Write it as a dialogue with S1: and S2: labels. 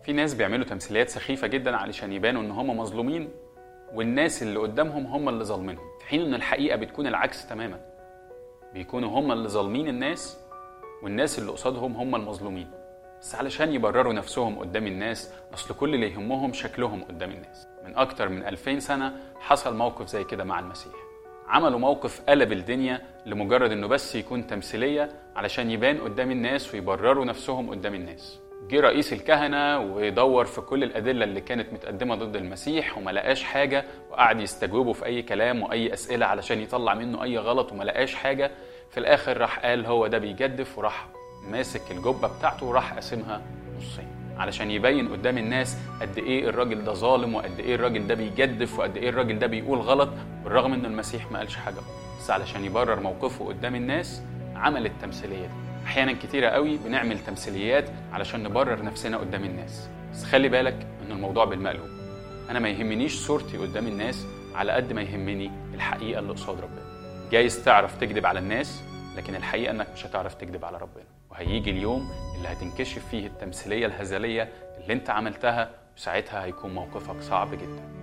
S1: في ناس بيعملوا تمثيليات سخيفه جدا علشان يبانوا ان هم مظلومين والناس اللي قدامهم هم اللي ظالمينهم في حين ان الحقيقه بتكون العكس تماما بيكونوا هم اللي ظالمين الناس والناس اللي قصادهم هم المظلومين بس علشان يبرروا نفسهم قدام الناس اصل كل اللي يهمهم شكلهم قدام الناس من اكتر من 2000 سنه حصل موقف زي كده مع المسيح عملوا موقف قلب الدنيا لمجرد انه بس يكون تمثيليه علشان يبان قدام الناس ويبرروا نفسهم قدام الناس جه رئيس الكهنه ودور في كل الادله اللي كانت متقدمه ضد المسيح وما لقاش حاجه وقعد يستجوبه في اي كلام واي اسئله علشان يطلع منه اي غلط وما لقاش حاجه في الاخر راح قال هو ده بيجدف وراح ماسك الجبه بتاعته وراح قاسمها نصين علشان يبين قدام الناس قد ايه الراجل ده ظالم وقد ايه الراجل ده بيجدف وقد ايه الراجل ده بيقول غلط بالرغم ان المسيح ما قالش حاجه بس علشان يبرر موقفه قدام الناس عمل التمثيليه دي احيانا كتيره قوي بنعمل تمثيليات علشان نبرر نفسنا قدام الناس بس خلي بالك ان الموضوع بالمقلوب انا ما يهمنيش صورتي قدام الناس على قد ما يهمني الحقيقه اللي قصاد ربنا جايز تعرف تكذب على الناس لكن الحقيقه انك مش هتعرف تكذب على ربنا وهيجي اليوم اللي هتنكشف فيه التمثيليه الهزليه اللي انت عملتها وساعتها هيكون موقفك صعب جدا